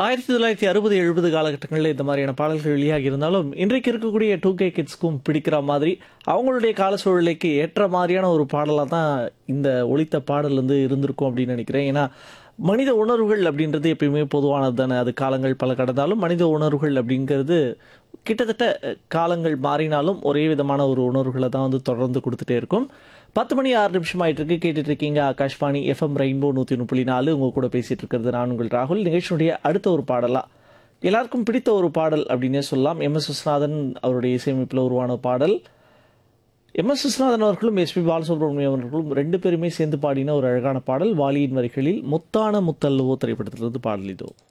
ஆயிரத்தி தொள்ளாயிரத்தி அறுபது எழுபது காலகட்டங்களில் இந்த மாதிரியான பாடல்கள் வெளியாகி இருந்தாலும் இன்றைக்கு இருக்கக்கூடிய டூ கே கிட்ஸ்க்கும் பிடிக்கிற மாதிரி அவங்களுடைய கால சூழ்நிலைக்கு ஏற்ற மாதிரியான ஒரு பாடலாக தான் இந்த ஒலித்த பாடல் வந்து இருந்திருக்கும் அப்படின்னு நினைக்கிறேன் ஏன்னா மனித உணர்வுகள் அப்படின்றது எப்பயுமே பொதுவானது தானே அது காலங்கள் பல கடந்தாலும் மனித உணர்வுகள் அப்படிங்கிறது கிட்டத்தட்ட அஹ், காலங்கள் மாறினாலும் ஒரே விதமான ஒரு உணர்வுகளை தான் வந்து தொடர்ந்து கொடுத்துட்டே இருக்கும் பத்து மணி ஆறு நிமிஷம் ஆயிட்டு இருக்கு கேட்டுட்டு இருக்கீங்க ஆகாஷ்வாணி எஃப்எம் ரெயின்போ நூற்றி முப்பத்தி நாலு உங்க கூட பேசிட்டு இருக்கிறது நான் உங்கள் ராகுல் நிகழ்ச்சியுடைய அடுத்த ஒரு பாடலா எல்லாருக்கும் பிடித்த ஒரு பாடல் அப்படின்னே சொல்லலாம் எம் எஸ் விஸ்வநாதன் அவருடைய இசையமைப்பில் உருவான பாடல் எம் எஸ் விஸ்வநாதன் அவர்களும் எஸ்பி பாலசுப்ரமணியம் அவர்களும் ரெண்டு பேருமே சேர்ந்து பாடின ஒரு அழகான பாடல் வாலியின் வரிகளில் முத்தான முத்தல்லவோ திரைப்படத்திலிருந்து பாடல் இதோ